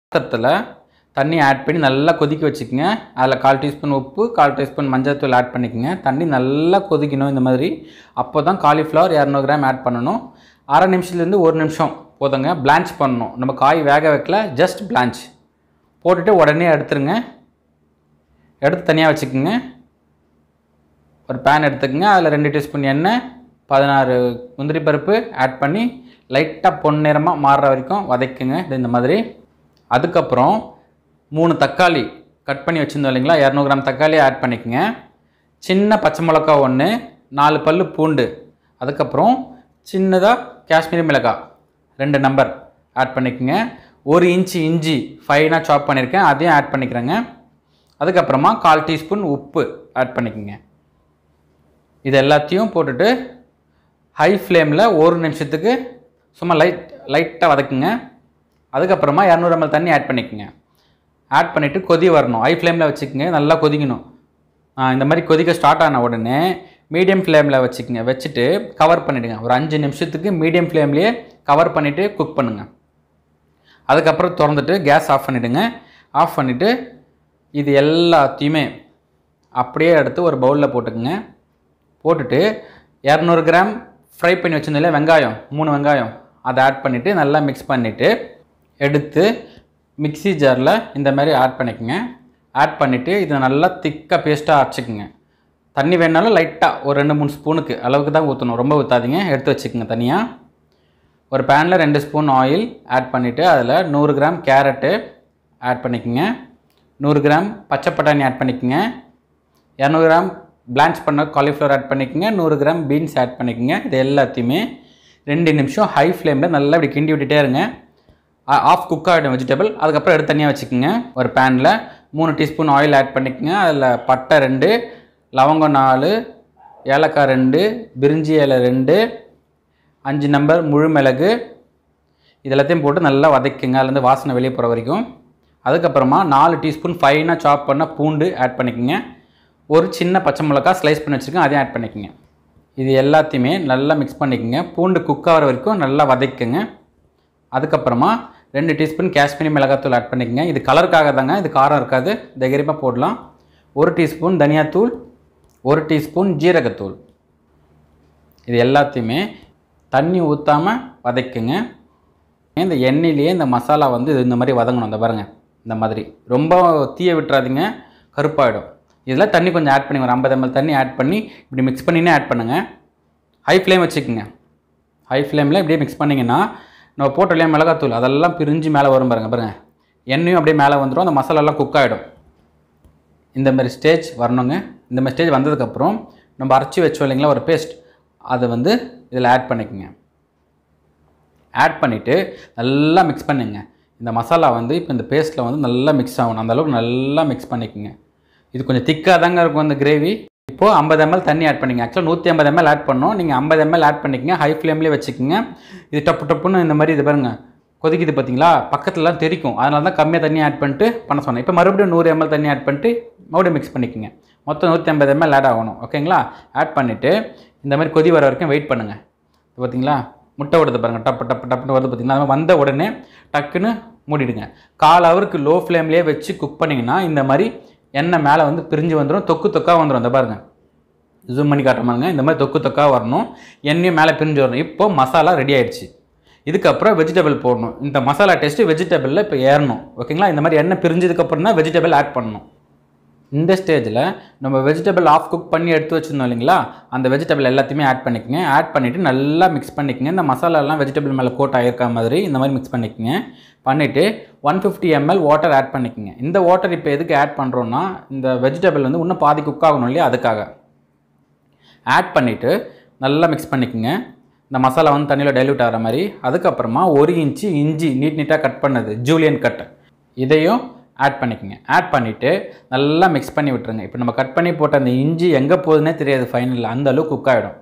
பாத்திரத்தில் தண்ணி ஆட் பண்ணி நல்லா கொதிக்க வச்சுக்கோங்க அதில் கால் டீஸ்பூன் உப்பு கால் டீஸ்பூன் மஞ்சள்தூள் ஆட் பண்ணிக்கோங்க தண்ணி நல்லா கொதிக்கணும் இந்த மாதிரி அப்போ தான் காலிஃப்ளவர் இரநூறு கிராம் ஆட் பண்ணணும் அரை நிமிஷத்துலேருந்து ஒரு நிமிஷம் போதுங்க பிளான்ச் பண்ணணும் நம்ம காய் வேக வைக்கல ஜஸ்ட் பிளான்ச் போட்டுட்டு உடனே எடுத்துருங்க எடுத்து தனியாக வச்சுக்கோங்க ஒரு பேன் எடுத்துக்கோங்க அதில் ரெண்டு டீஸ்பூன் எண்ணெய் பதினாறு முந்திரி பருப்பு ஆட் பண்ணி லைட்டாக பொன்னிறமாக மாறுற வரைக்கும் வதக்குங்க இது இந்த மாதிரி அதுக்கப்புறம் மூணு தக்காளி கட் பண்ணி வச்சுருந்தோம் இல்லைங்களா இரநூறு கிராம் தக்காளி ஆட் பண்ணிக்கோங்க சின்ன பச்சை மிளகா ஒன்று நாலு பல்லு பூண்டு அதுக்கப்புறம் சின்னதாக காஷ்மீரி மிளகாய் ரெண்டு நம்பர் ஆட் பண்ணிக்கோங்க ஒரு இன்ச்சு இஞ்சி ஃபைனாக சாப் பண்ணியிருக்கேன் அதையும் ஆட் பண்ணிக்கிறேங்க அதுக்கப்புறமா கால் டீஸ்பூன் உப்பு ஆட் பண்ணிக்கோங்க இது எல்லாத்தையும் போட்டுட்டு ஹை ஃப்ளேமில் ஒரு நிமிஷத்துக்கு சும்மா லைட் லைட்டாக வதக்குங்க அதுக்கப்புறமா இரநூறு ml தண்ணி ஆட் பண்ணிக்கோங்க ஆட் பண்ணிவிட்டு கொதி வரணும் ஹை ஃப்ளேமில் வச்சுக்கோங்க நல்லா கொதிக்கணும் ஆ, இந்த மாதிரி கொதிக்க ஸ்டார்ட் ஆன உடனே மீடியம் ஃப்ளேமில் வச்சுக்கோங்க வச்சுட்டு கவர் பண்ணிவிடுங்க ஒரு அஞ்சு நிமிஷத்துக்கு மீடியம் ஃப்ளேம்லேயே கவர் பண்ணிவிட்டு குக் பண்ணுங்கள் அதுக்கப்புறம் திறந்துட்டு கேஸ் ஆஃப் பண்ணிவிடுங்க ஆஃப் பண்ணிவிட்டு இது எல்லாத்தையுமே அப்படியே எடுத்து ஒரு பவுலில் போட்டுக்குங்க போட்டுட்டு இரநூறு கிராம் ஃப்ரை பண்ணி வச்சிருந்ததில்ல வெங்காயம் மூணு வெங்காயம் அதை ஆட் பண்ணிவிட்டு நல்லா மிக்ஸ் பண்ணிவிட்டு எடுத்து மிக்ஸி ஜாரில் இந்த மாதிரி ஆட் பண்ணிக்கோங்க ஆட் பண்ணிவிட்டு இதை நல்லா திக்காக பேஸ்ட்டாக அரைச்சிக்கோங்க தண்ணி வேணாலும் லைட்டாக ஒரு ரெண்டு மூணு ஸ்பூனுக்கு அளவுக்கு தான் ஊற்றணும் ரொம்ப ஊற்றாதீங்க எடுத்து வச்சுக்கோங்க தனியாக ஒரு பேனில் ரெண்டு ஸ்பூன் ஆயில் ஆட் பண்ணிவிட்டு அதில் நூறு கிராம் கேரட்டு ஆட் பண்ணிக்கோங்க நூறு கிராம் பச்சை பட்டாணி ஆட் பண்ணிக்கோங்க இரநூறு கிராம் பிளான்ச் பண்ண காலிஃப்ளவர் ஆட் பண்ணிக்கோங்க நூறு கிராம் பீன்ஸ் ஆட் பண்ணிக்கோங்க இது எல்லாத்தையுமே ரெண்டு நிமிஷம் ஹை ஃப்ளேமில் நல்லா இப்படி கிண்டி விட்டுட்டே இருங்க ஆஃப் குக் ஆகிடும் வெஜிடபிள் அதுக்கப்புறம் எடுத்து தனியாக வச்சுக்கோங்க ஒரு பேனில் மூணு டீஸ்பூன் ஆயில் ஆட் பண்ணிக்கோங்க அதில் பட்டை ரெண்டு லவங்கம் நாலு ஏலக்காய் ரெண்டு பிரிஞ்சி இலை ரெண்டு அஞ்சு நம்பர் முழு மிளகு இது எல்லாத்தையும் போட்டு நல்லா வதக்குங்க அதுலேருந்து வாசனை வெளியே போகிற வரைக்கும் அதுக்கப்புறமா நாலு டீஸ்பூன் ஃபைனாக சாப் பண்ண பூண்டு ஆட் பண்ணிக்கோங்க ஒரு சின்ன பச்சை மிளகா ஸ்லைஸ் பண்ணி வச்சுருக்கேன் அதையும் ஆட் பண்ணிக்கோங்க இது எல்லாத்தையுமே நல்லா மிக்ஸ் பண்ணிக்கோங்க பூண்டு குக் ஆகிற வரைக்கும் நல்லா வதக்குங்க அதுக்கப்புறமா ரெண்டு டீஸ்பூன் காஷ்மீரி மிளகாத்தூள் ஆட் பண்ணிக்கோங்க இது கலருக்காக தாங்க இது காரம் இருக்காது தைரியமாக போடலாம் ஒரு டீஸ்பூன் தனியாத்தூள் ஒரு டீஸ்பூன் ஜீரகத்தூள் இது எல்லாத்தையுமே தண்ணி ஊற்றாமல் வதக்குங்க இந்த எண்ணெயிலேயே இந்த மசாலா வந்து இது இந்த மாதிரி வதங்கணும் இந்த பாருங்க இந்த மாதிரி ரொம்ப தீய விட்டுறாதீங்க கருப்பாயிடும் இதில் தண்ணி கொஞ்சம் ஆட் பண்ணி ஒரு ஐம்பது ml தண்ணி ஆட் பண்ணி இப்படி மிக்ஸ் பண்ணினே ஆட் பண்ணுங்கள் ஹை ஃப்ளேம் வச்சுக்கோங்க ஹை ஃப்ளேமில் இப்படியே மிக்ஸ் பண்ணிங்கன்னா நம்ம போட்ட இல்லையா மிளகாத்தூள் அதெல்லாம் பிரிஞ்சு மேலே வரும் பாருங்க பாருங்க எண்ணெயும் அப்படியே மேலே வந்துடும் அந்த மசாலாலாம் குக் ஆகிடும் இந்த மாதிரி ஸ்டேஜ் வரணுங்க இந்த மாதிரி ஸ்டேஜ் வந்ததுக்கப்புறம் நம்ம அரைச்சி வச்சோம் இல்லைங்களா ஒரு பேஸ்ட் அதை வந்து இதில் ஆட் பண்ணிக்கோங்க ஆட் பண்ணிவிட்டு நல்லா மிக்ஸ் பண்ணுங்க இந்த மசாலா வந்து இப்போ இந்த பேஸ்ட்டில் வந்து நல்லா மிக்ஸ் ஆகணும் அந்த அளவுக்கு நல்லா மிக்ஸ் பண்ணிக்கோங்க இது கொஞ்சம் திக்காக தாங்க இருக்கும் இந்த கிரேவி இப்போது ஐம்பது ml தண்ணி ஆட் பண்ணிங்க ஆக்சுவலாக நூற்றி ஐம்பது ml ஆட் பண்ணோம் நீங்கள் ஐம்பது ml ஆட் பண்ணிக்கங்க ஹை ஃப்ளேம்லேயே வச்சுக்கோங்க இது டப்பு டப்புன்னு இந்த மாதிரி இது பாருங்க கொதிக்குது பார்த்தீங்களா பக்கத்துலலாம் தெரிக்கும் அதனால தான் கம்மியாக தண்ணி ஆட் பண்ணிட்டு பண்ண சொன்னேன் இப்போ மறுபடியும் நூறு ml தண்ணி ஆட் பண்ணிட்டு மறுபடியும் மிக்ஸ் பண்ணிக்கோங்க மொத்தம் நூற்றி ஐம்பது ml ஆட் ஆகணும் ஓகேங்களா ஆட் பண்ணிவிட்டு இந்த மாதிரி கொதி வர வரைக்கும் வெயிட் பண்ணுங்கள் இது பார்த்தீங்களா முட்டை விடுது பாருங்கள் டப்பு டப்பு டப்புன்னு வருது பார்த்தீங்களா அது மாதிரி வந்த உடனே டக்குன்னு மூடிடுங்க கால் ஹவருக்கு லோ ஃப்ளேம்லேயே வச்சு குக் பண்ணிங்கன்னா இந்த மாதிரி எண்ணெய் மேலே வந்து பிரிஞ்சு வந்துடும் தொக்கு தொக்கா வந்துடும் இந்த பாருங்க ஜூம் பண்ணி காட்டுற பாருங்க இந்த மாதிரி தொக்கு தொக்கா வரணும் எண்ணெயும் மேலே பிரிஞ்சு வரணும் இப்போ மசாலா ரெடி ஆயிடுச்சு இதுக்கப்புறம் வெஜிடபிள் போடணும் இந்த மசாலா டேஸ்ட்டு வெஜிடபிளில் இப்போ ஏறணும் ஓகேங்களா இந்த மாதிரி எண்ணெய் பிரிஞ்சதுக்கப்புறம் தான் வெஜிடபிள் ஆட் பண்ணணும் இந்த ஸ்டேஜில் நம்ம வெஜிடபிள் ஆஃப் குக் பண்ணி எடுத்து வச்சுருந்தோம் இல்லைங்களா அந்த வெஜிடபிள் எல்லாத்தையுமே ஆட் பண்ணிக்கங்க ஆட் பண்ணிவிட்டு நல்லா மிக்ஸ் பண்ணிக்கங்க இந்த மசாலாலாம் வெஜிடபிள் மேலே கோட் ஆகிருக்க மாதிரி இந்த மாதிரி மிக்ஸ் பண்ணிக்கங்க பண்ணிவிட்டு one fifty ml water add பண்ணிக்கங்க இந்த வாட்டர் இப்போ எதுக்கு ஆட் பண்ணுறோன்னா இந்த வெஜிடபிள் வந்து இன்னும் பாதி குக் ஆகணும் இல்லையா அதுக்காக ஆட் பண்ணிவிட்டு நல்லா மிக்ஸ் பண்ணிக்கோங்க இந்த மசாலா வந்து தண்ணியில் டைல்யூட் ஆகிற மாதிரி அதுக்கப்புறமா ஒரு இன்ச்சு இஞ்சி நீட் நீட்டாக கட் பண்ணது ஜூலியன் கட் இதையும் ஆட் பண்ணிக்கோங்க ஆட் பண்ணிவிட்டு நல்லா மிக்ஸ் பண்ணி விட்டுருங்க இப்போ நம்ம கட் பண்ணி போட்ட அந்த இஞ்சி எங்கே போகுதுன்னே தெரியாது ஃபைனலில் அந்த அளவுக்கு குக் ஆகிடும்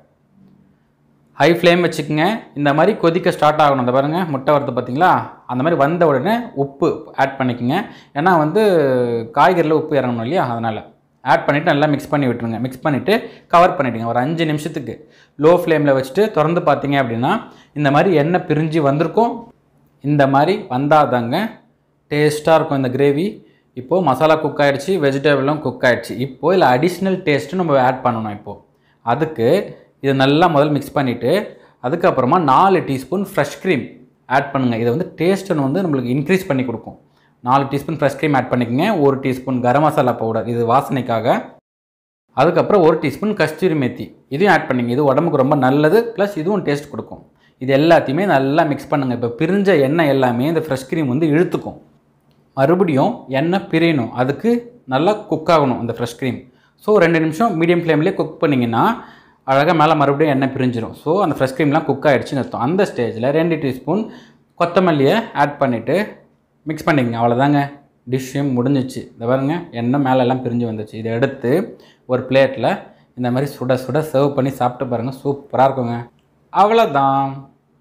ஹை ஃப்ளேம் வச்சுக்கோங்க இந்த மாதிரி கொதிக்க ஸ்டார்ட் ஆகணும் இந்த பாருங்கள் முட்டை வரது பார்த்தீங்களா அந்த மாதிரி வந்த உடனே உப்பு ஆட் பண்ணிக்கோங்க ஏன்னா வந்து காய்கறியில் உப்பு இறங்கணும் இல்லையா அதனால் ஆட் பண்ணிவிட்டு நல்லா மிக்ஸ் பண்ணி விட்டுருங்க மிக்ஸ் பண்ணிவிட்டு கவர் பண்ணிவிடுங்க ஒரு அஞ்சு நிமிஷத்துக்கு லோ ஃப்ளேமில் வச்சுட்டு திறந்து பார்த்தீங்க அப்படின்னா இந்த மாதிரி எண்ணெய் பிரிஞ்சு வந்திருக்கும் இந்த மாதிரி வந்தாதாங்க டேஸ்ட்டாக இருக்கும் இந்த கிரேவி இப்போது மசாலா குக் ஆகிடுச்சு வெஜிடபிளும் குக் ஆகிடுச்சு இப்போது இதில் அடிஷ்னல் டேஸ்ட்டு நம்ம ஆட் பண்ணணும் இப்போது அதுக்கு இதை நல்லா முதல்ல மிக்ஸ் பண்ணிவிட்டு அதுக்கப்புறமா நாலு டீஸ்பூன் ஃப்ரெஷ் க்ரீம் ஆட் பண்ணுங்கள் இதை வந்து டேஸ்ட்டுன்னு வந்து நம்மளுக்கு இன்க்ரீஸ் பண்ணி கொடுக்கும் நாலு டீஸ்பூன் ஃப்ரெஷ் க்ரீம் ஆட் பண்ணிக்கங்க ஒரு டீஸ்பூன் கரம் மசாலா பவுடர் இது வாசனைக்காக அதுக்கப்புறம் ஒரு டீஸ்பூன் கஸ்தூரி மேத்தி இதையும் ஆட் பண்ணிங்க இது உடம்புக்கு ரொம்ப நல்லது ப்ளஸ் இதுவும் டேஸ்ட் கொடுக்கும் இது எல்லாத்தையுமே நல்லா மிக்ஸ் பண்ணுங்கள் இப்போ பிரிஞ்ச எண்ணெய் எல்லாமே இந்த ஃப்ரெஷ் க்ரீம் வந்து இழுத்துக்கும் மறுபடியும் எண்ணெய் பிரியணும் அதுக்கு நல்லா குக் ஆகணும் அந்த ஃப்ரெஷ் க்ரீம் ஸோ ரெண்டு நிமிஷம் மீடியம் ஃப்ளேம்லேயே குக் பண்ணிங்கன்னா அழகாக மேலே மறுபடியும் எண்ணெய் பிரிஞ்சிடும் ஸோ அந்த ஃப்ரெஷ் க்ரீம்லாம் குக் ஆகிடுச்சுன்னு அர்த்தம் அந்த ஸ்டேஜில் ரெண்டு டீஸ்பூன் கொத்தமல்லியை ஆட் பண்ணிவிட்டு மிக்ஸ் பண்ணிக்கங்க அவ்வளோதாங்க டிஷ்ஷும் முடிஞ்சிச்சு இதை பாருங்க எண்ணெய் மேலே எல்லாம் பிரிஞ்சு வந்துச்சு இதை எடுத்து ஒரு பிளேட்டில் இந்த மாதிரி சுட சுட சர்வ் பண்ணி சாப்பிட்டு பாருங்கள் சூப்பராக இருக்குங்க அவ்வளோதான்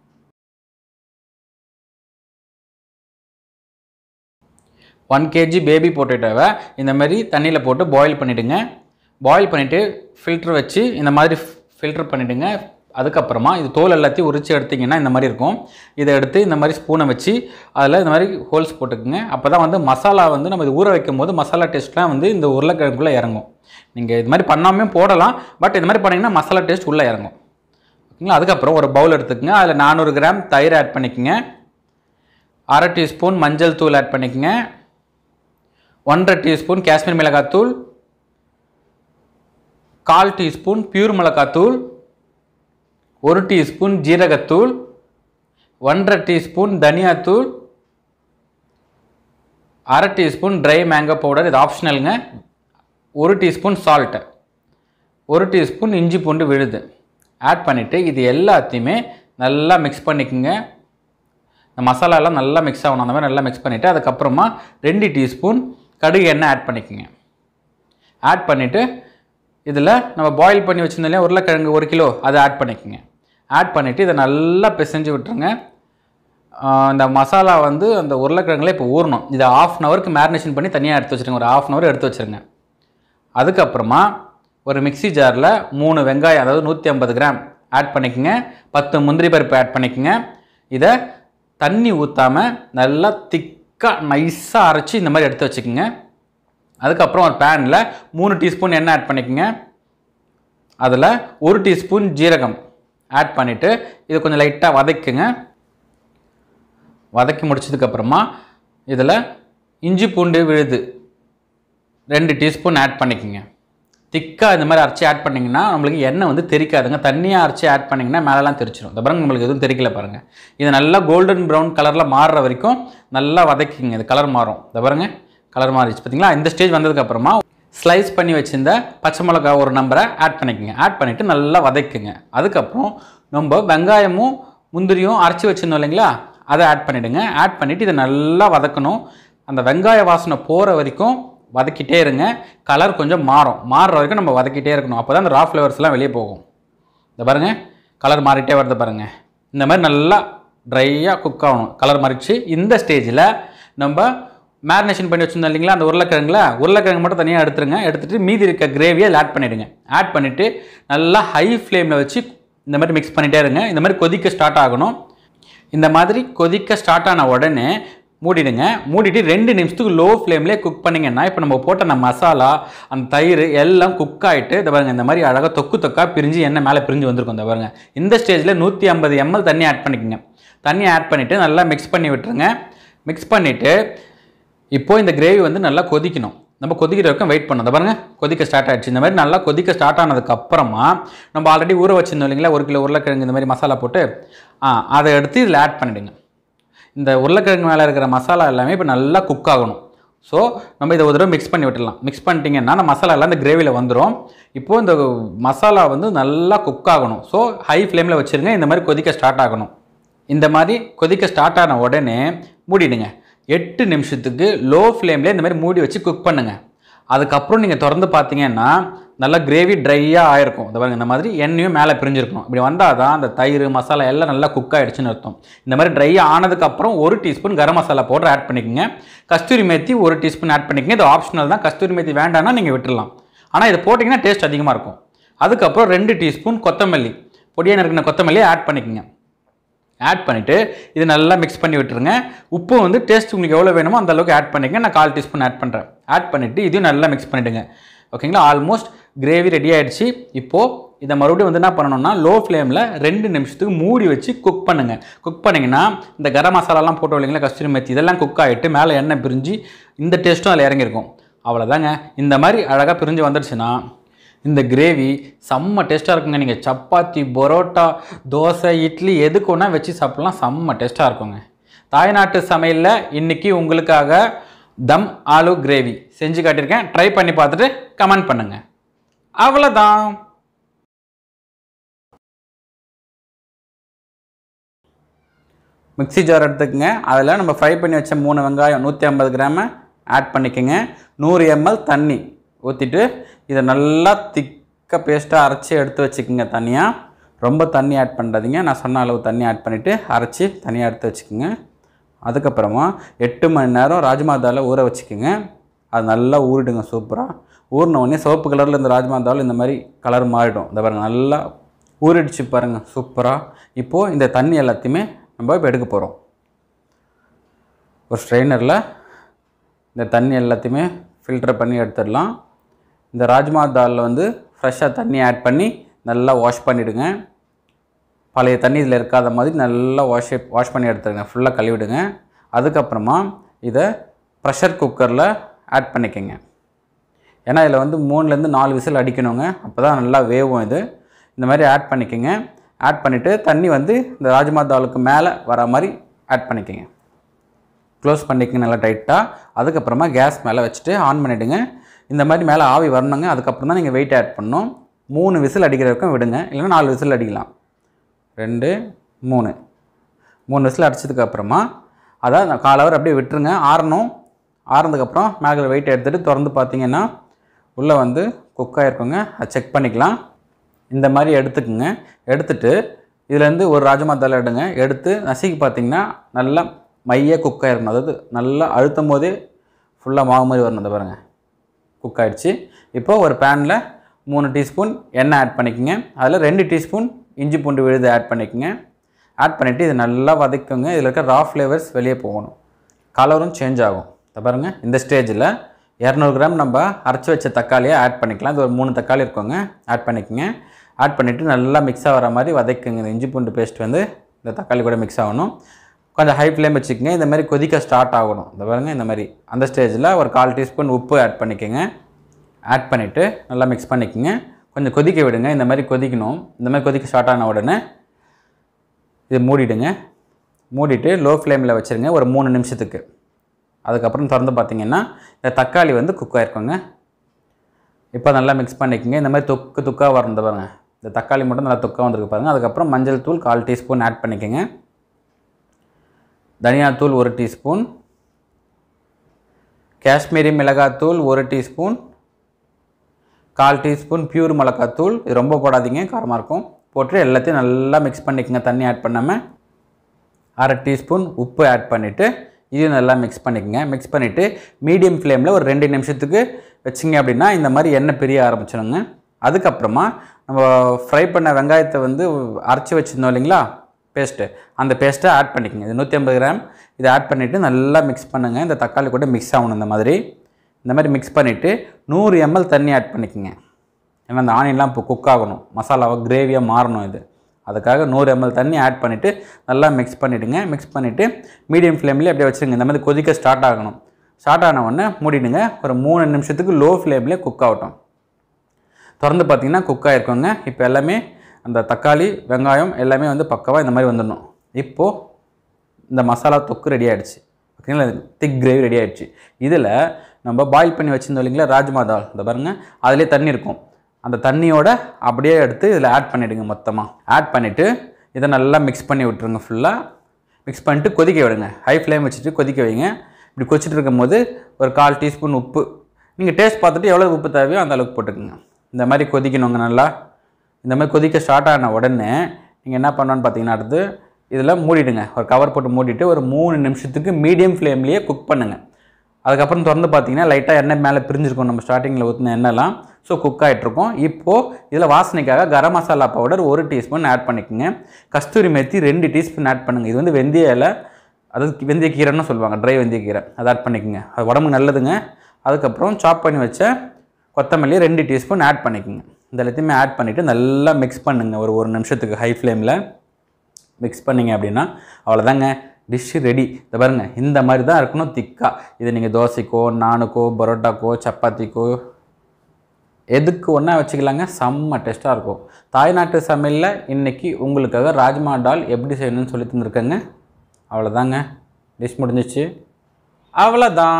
ஒன் கேஜி பேபி பொட்டேட்டோவை இந்த மாதிரி தண்ணியில் போட்டு பாயில் பண்ணிவிடுங்க பாயில் பண்ணிவிட்டு ஃபில்ட்ரு வச்சு இந்த மாதிரி ஃபில்டர் பண்ணிவிடுங்க அதுக்கப்புறமா இது தோல் எல்லாத்தையும் உரித்து எடுத்திங்கன்னா இந்த மாதிரி இருக்கும் இதை எடுத்து இந்த மாதிரி ஸ்பூனை வச்சு அதில் இந்த மாதிரி ஹோல்ஸ் போட்டுக்குங்க அப்போ தான் வந்து மசாலா வந்து நம்ம இது ஊற வைக்கும் போது மசாலா டேஸ்ட்லாம் வந்து இந்த உருளைக்கிழங்குள்ளே இறங்கும் நீங்கள் இது மாதிரி பண்ணாமல் போடலாம் பட் இந்த மாதிரி பண்ணிங்கன்னா மசாலா டேஸ்ட் உள்ளே இறங்கும் ஓகேங்களா அதுக்கப்புறம் ஒரு பவுல் எடுத்துக்கங்க அதில் நானூறு கிராம் தயிர் ஆட் பண்ணிக்கங்க அரை டீஸ்பூன் மஞ்சள் தூள் ஆட் பண்ணிக்கங்க ஒன்றரை டீஸ்பூன் காஷ்மீர் மிளகாத்தூள் கால் டீஸ்பூன் பியூர் மிளகாத்தூள் ஒரு டீஸ்பூன் ஜீரகத்தூள் ஒன்றரை டீஸ்பூன் தனியாத்தூள் அரை டீஸ்பூன் ட்ரை மேங்கோ பவுடர் இது ஆப்ஷனலுங்க ஒரு டீஸ்பூன் சால்ட்டு ஒரு டீஸ்பூன் இஞ்சி பூண்டு விழுது ஆட் பண்ணிவிட்டு இது எல்லாத்தையுமே நல்லா மிக்ஸ் பண்ணிக்கோங்க இந்த மசாலாலாம் நல்லா மிக்ஸ் ஆகணும் அந்த மாதிரி நல்லா மிக்ஸ் பண்ணிவிட்டு அதுக்கப்புறமா ரெண்டு டீஸ்பூன் கடுகு எண்ணெய் ஆட் பண்ணிக்கோங்க ஆட் பண்ணிவிட்டு இதில் நம்ம பாயில் பண்ணி வச்சுருந்தோம் இல்லையா உருளைக்கிழங்கு ஒரு கிலோ அதை ஆட் பண்ணிக்கோங்க ஆட் பண்ணிவிட்டு இதை நல்லா பிசைஞ்சு விட்டுருங்க ஆஹ் இந்த மசாலா வந்து அந்த உருளைக்கிழங்குல இப்போ ஊறணும் இதை ஆஃப் அன் ஹவருக்கு மேரினேஷன் பண்ணி தனியாக எடுத்து வச்சுருங்க ஒரு ஆஃப் அன் ஹவர் எடுத்து வச்சுருங்க அதுக்கப்புறமா ஒரு மிக்ஸி ஜாரில் மூணு வெங்காயம் அதாவது நூற்றி ஐம்பது கிராம் ஆட் பண்ணிக்கோங்க பத்து முந்திரி பருப்பு ஆட் பண்ணிக்கோங்க இதை தண்ணி ஊற்றாமல் நல்லா திக்காக நைஸாக அரைச்சி இந்த மாதிரி எடுத்து வச்சுக்கோங்க அதுக்கப்புறம் ஒரு பேனில் மூணு டீஸ்பூன் எண்ணெய் ஆட் பண்ணிக்கோங்க அதில் ஒரு டீஸ்பூன் ஜீரகம் ஆட் பண்ணிவிட்டு இது கொஞ்சம் லைட்டாக வதக்குங்க வதக்கி முடிச்சதுக்கப்புறமா இதில் இஞ்சி பூண்டு விழுது ரெண்டு டீஸ்பூன் ஆட் பண்ணிக்கோங்க திக்காக இந்த மாதிரி அரைச்சி ஆட் பண்ணிங்கன்னா நம்மளுக்கு எண்ணெய் வந்து தெரிக்காதுங்க தண்ணியாக அரைச்சி ஆட் பண்ணிங்கன்னா மேலெலாம் தெரிச்சிடும் இந்த பாருங்க நம்மளுக்கு எதுவும் தெரிக்கல பாருங்கள் இது நல்லா கோல்டன் ப்ரௌன் கலரில் மாறுற வரைக்கும் நல்லா வதக்கிங்க இது கலர் மாறும் இந்த பாருங்க கலர் மாறிடுச்சு பார்த்தீங்களா இந்த ஸ்டேஜ் வந்ததுக்கப்புறமா ஸ்லைஸ் பண்ணி வச்சிருந்த பச்சை மிளகா ஒரு நம்பரை ஆட் பண்ணிக்கோங்க ஆட் பண்ணிவிட்டு நல்லா வதக்குங்க அதுக்கப்புறம் நம்ம வெங்காயமும் முந்திரியும் அரைச்சி வச்சிருந்தோம் இல்லைங்களா அதை ஆட் பண்ணிவிடுங்க ஆட் பண்ணிவிட்டு இதை நல்லா வதக்கணும் அந்த வெங்காய வாசனை போகிற வரைக்கும் வதக்கிட்டே இருங்க கலர் கொஞ்சம் மாறும் மாறுற வரைக்கும் நம்ம வதக்கிட்டே இருக்கணும் அப்போ தான் அந்த ரா ஃப்ளவர்ஸ்லாம் வெளியே போகும் இந்த பாருங்கள் கலர் மாறிட்டே வருது பாருங்கள் இந்த மாதிரி நல்லா ட்ரையாக குக் ஆகணும் கலர் மாறிடுச்சு இந்த ஸ்டேஜில் நம்ம மேரினேஷன் பண்ணி வச்சுருந்தோம் இல்லைங்களா அந்த உருளைக்கிழங்குல உருளைக்கிழங்கு மட்டும் தனியாக எடுத்துருங்க எடுத்துகிட்டு மீதி இருக்க கிரேவியை ஆட் பண்ணிவிடுங்க ஆட் பண்ணிவிட்டு நல்லா ஹை ஃப்ளேமில் வச்சு இந்த மாதிரி மிக்ஸ் பண்ணிகிட்டே இருங்க இந்த மாதிரி கொதிக்க ஸ்டார்ட் ஆகணும் இந்த மாதிரி கொதிக்க ஸ்டார்ட் ஆன உடனே மூடிடுங்க மூடிட்டு ரெண்டு நிமிஷத்துக்கு லோ ஃப்ளேம்லேயே குக் பண்ணிங்கன்னா இப்போ நம்ம போட்ட அந்த மசாலா அந்த தயிர் எல்லாம் குக் ஆகிட்டு இந்த பாருங்க இந்த மாதிரி அழகாக தொக்கு தொக்கா பிரிஞ்சு எண்ணெய் மேலே பிரிஞ்சு வந்திருக்கும் இந்த பாருங்க இந்த ஸ்டேஜில் நூற்றி ஐம்பது எம்எல் தண்ணி ஆட் பண்ணிக்கோங்க தண்ணி ஆட் பண்ணிவிட்டு நல்லா மிக்ஸ் பண்ணி விட்டுருங்க மிக்ஸ் பண்ணிவிட்டு இப்போது இந்த கிரேவி வந்து நல்லா கொதிக்கணும் நம்ம கொதிக்கிற வரைக்கும் வெயிட் பண்ணணும் இந்த பாருங்க கொதிக்க ஸ்டார்ட் ஆயிடுச்சு இந்த மாதிரி நல்லா கொதிக்க ஸ்டார்ட் ஆனதுக்கு அப்புறமா நம்ம ஆல்ரெடி ஊற வச்சிருந்தோம் இல்லைங்களா ஒரு கிலோ உருளைக்கிழங்கு இந்த மாதிரி மசாலா போட்டு ஆ அதை எடுத்து இதில் ஆட் பண்ணிவிடுங்க இந்த உருளைக்கிழங்கு மேலே இருக்கிற மசாலா எல்லாமே இப்போ நல்லா குக் ஆகணும் ஸோ நம்ம இதை ஒரு தடவை மிக்ஸ் பண்ணி விட்டுடலாம் மிக்ஸ் பண்ணிட்டீங்கன்னா அந்த மசாலா எல்லாம் இந்த கிரேவியில் வந்துடும் இப்போது இந்த மசாலா வந்து நல்லா குக் ஆகணும் ஸோ ஹை ஃப்ளேமில் வச்சுருங்க இந்த மாதிரி கொதிக்க ஸ்டார்ட் ஆகணும் இந்த மாதிரி கொதிக்க ஸ்டார்ட் ஆன உடனே மூடிடுங்க எட்டு நிமிஷத்துக்கு லோ ஃப்ளேம்லேயே இந்த மாதிரி மூடி வச்சு குக் பண்ணுங்கள் அதுக்கப்புறம் நீங்கள் திறந்து பார்த்தீங்கன்னா நல்லா கிரேவி ட்ரையாக ஆயிருக்கும் இந்த பாருங்க இந்த மாதிரி எண்ணெயும் மேலே பிரிஞ்சிருக்கும் இப்படி வந்தால் தான் அந்த தயிர் மசாலா எல்லாம் நல்லா குக் ஆகிடுச்சுன்னு அர்த்தம் இந்த மாதிரி ட்ரை ஆனதுக்கப்புறம் ஒரு teaspoon garam masala powder add பண்ணிக்கோங்க கஸ்தூரி மேத்தி ஒரு டீஸ்பூன் ஆட் பண்ணிக்கங்க இது ஆப்ஷனல் தான் கஸ்தூரி மேத்தி வேண்டாம்னா நீங்கள் விட்டுடலாம் ஆனால் இது போட்டிங்கன்னா டேஸ்ட் அதிகமாக இருக்கும் அதுக்கப்புறம் ரெண்டு டீஸ்பூன் கொத்தமல்லி பொடியாக நறுக்கின கொத்தமல்லியை ஆட் பண்ணிக்கோங்க ஆட் பண்ணிவிட்டு இது நல்லா மிக்ஸ் பண்ணி விட்டுருங்க உப்பு வந்து டேஸ்ட் உங்களுக்கு எவ்வளோ வேணுமோ அந்த அளவுக்கு ஆட் பண்ணிக்கங்க நான் கால் டீஸ்பூன் ஆட் பண்ணுறேன் ஆட் பண்ணிவிட்டு இதையும் நல்லா மிக்ஸ் பண்ணிவிடுங்க ஓகேங்களா ஆல்மோஸ்ட் கிரேவி ரெடி ஆயிடுச்சு இப்போது இதை மறுபடியும் வந்து என்ன பண்ணணும்னா லோ ஃப்ளேமில் ரெண்டு நிமிஷத்துக்கு மூடி வச்சு குக் பண்ணுங்கள் குக் பண்ணிங்கன்னா இந்த கரம் மசாலாலாம் போட்டு இல்லைங்களா கஸ்தூரி மெத்தி இதெல்லாம் குக் ஆகிட்டு மேலே எண்ணெய் பிரிஞ்சு இந்த டேஸ்ட்டும் அதில் இறங்கியிருக்கும் அவ்வளோதாங்க இந்த மாதிரி அழகாக பிரிஞ்சு வந்துடுச்சுன்னா இந்த கிரேவி செம்ம டேஸ்ட்டாக இருக்குங்க நீங்கள் சப்பாத்தி பரோட்டா தோசை இட்லி எதுக்கு ஒன்றா வச்சு சாப்பிட்லாம் செம்ம டேஸ்ட்டாக இருக்குங்க தாய்நாட்டு சமையலில் இன்றைக்கி உங்களுக்காக தம் ஆலு கிரேவி செஞ்சு காட்டியிருக்கேன் ட்ரை பண்ணி பார்த்துட்டு கமெண்ட் பண்ணுங்கள் அவ்வளோதான் மிக்ஸி ஜார் எடுத்துக்கங்க அதில் நம்ம ஃப்ரை பண்ணி வச்ச மூணு வெங்காயம் நூற்றி ஐம்பது கிராம ஆட் பண்ணிக்கோங்க நூறு எம்எல் தண்ணி ஊற்றிட்டு இதை நல்லா திக்க பேஸ்ட்டாக அரைச்சி எடுத்து வச்சுக்கோங்க தனியாக ரொம்ப தண்ணி ஆட் பண்ணுறாதீங்க நான் சொன்ன அளவு தண்ணி ஆட் பண்ணிவிட்டு அரைச்சி தனியாக எடுத்து வச்சுக்கோங்க அதுக்கப்புறமா எட்டு மணி நேரம் ராஜ்மா தாலை ஊற வச்சுக்கோங்க அது நல்லா ஊறிடுங்க சூப்பராக ஊறின உடனே சிவப்பு கலரில் இந்த ராஜ்மா தால் இந்த மாதிரி கலர் மாறிடும் இந்த பாருங்கள் நல்லா ஊறிடுச்சு பாருங்கள் சூப்பராக இப்போது இந்த தண்ணி எல்லாத்தையுமே நம்ம இப்போ எடுக்க போகிறோம் ஒரு ஸ்ட்ரெயினரில் இந்த தண்ணி எல்லாத்தையுமே ஃபில்டர் பண்ணி எடுத்துடலாம் இந்த ராஜ்மா தாலில் வந்து ஃப்ரெஷ்ஷாக தண்ணி ஆட் பண்ணி நல்லா வாஷ் பண்ணிவிடுங்க பழைய தண்ணி இதில் இருக்காத மாதிரி நல்லா வாஷ் வாஷ் பண்ணி எடுத்துருங்க ஃபுல்லாக கழுவிடுங்க அதுக்கப்புறமா இதை ப்ரெஷர் குக்கரில் ஆட் பண்ணிக்கோங்க ஏன்னா இதில் வந்து மூணுலேருந்து நாலு விசில் அடிக்கணுங்க அப்போ தான் நல்லா வேவும் இது இந்த மாதிரி ஆட் பண்ணிக்கோங்க ஆட் பண்ணிவிட்டு தண்ணி வந்து இந்த ராஜ்மா தாலுக்கு மேலே வர மாதிரி ஆட் பண்ணிக்கோங்க க்ளோஸ் பண்ணிக்கங்க நல்லா டைட்டாக அதுக்கப்புறமா கேஸ் மேலே வச்சுட்டு ஆன் பண்ணிவிடுங்க இந்த மாதிரி மேலே ஆவி வரணுங்க அதுக்கப்புறம் தான் நீங்கள் வெயிட் ஆட் பண்ணணும் மூணு விசில் அடிக்கிற வரைக்கும் விடுங்க இல்லைன்னா நாலு விசில் அடிக்கலாம் ரெண்டு மூணு மூணு விசில் அடிச்சதுக்கப்புறமா அதை அந்த கால் ஹவர் அப்படியே விட்டுருங்க ஆறணும் ஆறுனதுக்கப்புறம் மேலே வெயிட் எடுத்துகிட்டு திறந்து பார்த்தீங்கன்னா உள்ளே வந்து குக் ஆகிருக்குங்க அதை செக் பண்ணிக்கலாம் இந்த மாதிரி எடுத்துக்குங்க எடுத்துட்டு இதுலேருந்து ஒரு ராஜமா தலை எடுங்க எடுத்து நசுக்கி பார்த்தீங்கன்னா நல்லா மைய குக் ஆகிருக்கணும் அதாவது நல்லா அழுத்தும் போதே ஃபுல்லாக மாவு மாதிரி வரணும் இந்த பாருங்கள் குக் ஆயிடுச்சு இப்போ ஒரு பேனில் மூணு டீஸ்பூன் எண்ணெய் ஆட் பண்ணிக்கோங்க அதில் ரெண்டு டீஸ்பூன் இஞ்சி பூண்டு விழுது ஆட் பண்ணிக்கோங்க ஆட் பண்ணிவிட்டு இது நல்லா வதக்குங்க இதில் இருக்க ரா ஃப்ளேவர்ஸ் வெளியே போகணும் கலரும் சேஞ்ச் ஆகும் இதை பாருங்கள் இந்த ஸ்டேஜில் இரநூறு கிராம் நம்ம அரைச்சி வச்ச தக்காளியை ஆட் பண்ணிக்கலாம் இது ஒரு மூணு தக்காளி இருக்குங்க ஆட் பண்ணிக்கோங்க ஆட் பண்ணிவிட்டு நல்லா மிக்ஸ் ஆகிற மாதிரி வதக்குங்க இந்த இஞ்சி பூண்டு பேஸ்ட் வந்து இந்த தக்காளி கூட மிக்ஸ் ஆகணும் கொஞ்சம் ஹை ஃப்ளேம் வச்சுக்கோங்க இந்த மாதிரி கொதிக்க ஸ்டார்ட் ஆகணும் இந்த பாருங்கள் இந்த மாதிரி அந்த ஸ்டேஜில் ஒரு கால் டீஸ்பூன் உப்பு ஆட் பண்ணிக்கோங்க ஆட் பண்ணிவிட்டு நல்லா மிக்ஸ் பண்ணிக்கோங்க கொஞ்சம் கொதிக்க விடுங்க இந்த மாதிரி கொதிக்கணும் இந்த மாதிரி கொதிக்க ஸ்டார்ட் ஆன உடனே இது மூடிடுங்க மூடிட்டு லோ ஃப்ளேமில் வச்சுருங்க ஒரு மூணு நிமிஷத்துக்கு அதுக்கப்புறம் திறந்து பார்த்தீங்கன்னா இந்த தக்காளி வந்து குக் ஆயிருக்குங்க இப்போ நல்லா மிக்ஸ் பண்ணிக்கோங்க இந்த மாதிரி தொக்கு தொக்காக வரணும் இந்த பாருங்க இந்த தக்காளி மட்டும் நல்லா தொக்காக வந்திருக்கு பாருங்கள் அதுக்கப்புறம் மஞ்சள் தூள் கால் டீஸ்பூன் ஆட் பண்ணிக்கோங்க தனியாத்தூள் ஒரு டீஸ்பூன் காஷ்மீரி மிளகாத்தூள் ஒரு டீஸ்பூன் கால் டீஸ்பூன் பியூர் மிளகாத்தூள் இது ரொம்ப போடாதீங்க காரமாக இருக்கும் போட்டு எல்லாத்தையும் நல்லா மிக்ஸ் பண்ணிக்கோங்க தண்ணி ஆட் பண்ணாமல் அரை டீஸ்பூன் உப்பு ஆட் பண்ணிவிட்டு இதையும் நல்லா மிக்ஸ் பண்ணிக்கோங்க மிக்ஸ் பண்ணிவிட்டு மீடியம் ஃப்ளேமில் ஒரு ரெண்டு நிமிஷத்துக்கு வச்சிங்க அப்படின்னா இந்த மாதிரி எண்ணெய் பிரிய ஆரம்பிச்சிடுங்க அதுக்கப்புறமா நம்ம ஃப்ரை பண்ண வெங்காயத்தை வந்து அரைச்சி வச்சுருந்தோம் இல்லைங்களா பேஸ்ட்டு அந்த பேஸ்ட்டை ஆட் பண்ணிக்கோங்க இது நூற்றி ஐம்பது கிராம் இதை ஆட் பண்ணிவிட்டு நல்லா மிக்ஸ் பண்ணுங்கள் இந்த தக்காளி கூட மிக்ஸ் ஆகணும் இந்த மாதிரி இந்த மாதிரி மிக்ஸ் பண்ணிவிட்டு நூறு எம்எல் தண்ணி ஆட் பண்ணிக்கோங்க ஏன்னா அந்த ஆனியன்லாம் இப்போ குக் ஆகணும் மசாலாவை கிரேவியாக மாறணும் இது அதுக்காக நூறு எம்எல் தண்ணி ஆட் பண்ணிவிட்டு நல்லா மிக்ஸ் பண்ணிவிடுங்க மிக்ஸ் பண்ணிவிட்டு மீடியம் ஃப்ளேம்லேயே அப்படியே வச்சுருங்க இந்த மாதிரி கொதிக்க ஸ்டார்ட் ஆகணும் ஸ்டார்ட் ஆன உடனே மூடிடுங்க ஒரு மூணு நிமிஷத்துக்கு லோ ஃப்ளேம்லேயே குக் ஆகட்டும் திறந்து பார்த்தீங்கன்னா குக் ஆகிருக்கோங்க இப்போ எல்லாமே அந்த தக்காளி வெங்காயம் எல்லாமே வந்து பக்கவாக இந்த மாதிரி வந்துடணும் இப்போது இந்த மசாலா தொக்கு ரெடி ஆயிடுச்சு ஓகேங்களா திக் கிரேவி ரெடி ஆயிடுச்சு இதில் நம்ம பாயில் பண்ணி வச்சுருந்தோம் இல்லைங்களா ராஜ்மா தால் இந்த பாருங்கள் அதிலே தண்ணி இருக்கும் அந்த தண்ணியோட அப்படியே எடுத்து இதில் ஆட் பண்ணிவிடுங்க மொத்தமாக ஆட் பண்ணிவிட்டு இதை நல்லா மிக்ஸ் பண்ணி விட்ருங்க ஃபுல்லாக மிக்ஸ் பண்ணிட்டு கொதிக்க விடுங்க ஹை ஃப்ளேம் வச்சுட்டு கொதிக்க வைங்க இப்படி கொதிச்சிட்டு இருக்கும்போது ஒரு கால் டீஸ்பூன் உப்பு நீங்கள் டேஸ்ட் பார்த்துட்டு எவ்வளோ உப்பு தேவையோ அந்த அளவுக்கு போட்டுக்கோங்க இந்த மாதிரி கொதிக்கணுங்க நல்லா இந்த மாதிரி கொதிக்க ஸ்டார்ட் ஆன உடனே நீங்கள் என்ன பண்ணணும்னு பார்த்தீங்கன்னா அடுத்து இதில் மூடிடுங்க ஒரு கவர் போட்டு மூடிட்டு ஒரு மூணு நிமிஷத்துக்கு மீடியம் ஃப்ளேம்லேயே குக் பண்ணுங்கள் அதுக்கப்புறம் திறந்து பார்த்தீங்கன்னா லைட்டாக எண்ணெய் மேலே பிரிஞ்சிருக்கும் நம்ம ஸ்டார்டிங்கில் ஊற்றின எண்ணெய்லாம் ஸோ குக் ஆகிட்ருக்கும் இப்போது இதில் வாசனைக்காக கரம் மசாலா பவுடர் ஒரு டீஸ்பூன் ஆட் பண்ணிக்கோங்க கஸ்தூரி மெத்தி ரெண்டு டீஸ்பூன் ஆட் பண்ணுங்கள் இது வந்து வெந்தய இலை அதாவது வெந்தய கீரைன்னு சொல்லுவாங்க ட்ரை வெந்தய கீரை அதை ஆட் பண்ணிக்கோங்க அது உடம்புக்கு நல்லதுங்க அதுக்கப்புறம் சாப் பண்ணி வச்ச கொத்தமல்லி ரெண்டு டீஸ்பூன் ஆட் பண்ணிக்கோங்க இந்த எல்லாத்தையுமே ஆட் பண்ணிவிட்டு நல்லா மிக்ஸ் பண்ணுங்கள் ஒரு ஒரு நிமிஷத்துக்கு ஹை ஃப்ளேமில் மிக்ஸ் பண்ணிங்க அப்படின்னா அவ்வளோதாங்க டிஷ்ஷு ரெடி இந்த பாருங்க இந்த மாதிரி தான் இருக்கணும் திக்காக இது நீங்கள் தோசைக்கோ நானுக்கோ பரோட்டாக்கோ சப்பாத்திக்கோ எதுக்கு ஒன்றா வச்சுக்கலாங்க செம்ம டேஸ்ட்டாக இருக்கும் தாய்நாட்டு சமையலில் இன்றைக்கி உங்களுக்காக ராஜ்மா டால் எப்படி செய்யணும்னு சொல்லி தந்துருக்கேங்க அவ்வளோதாங்க டிஷ் முடிஞ்சிச்சு அவ்வளோதான்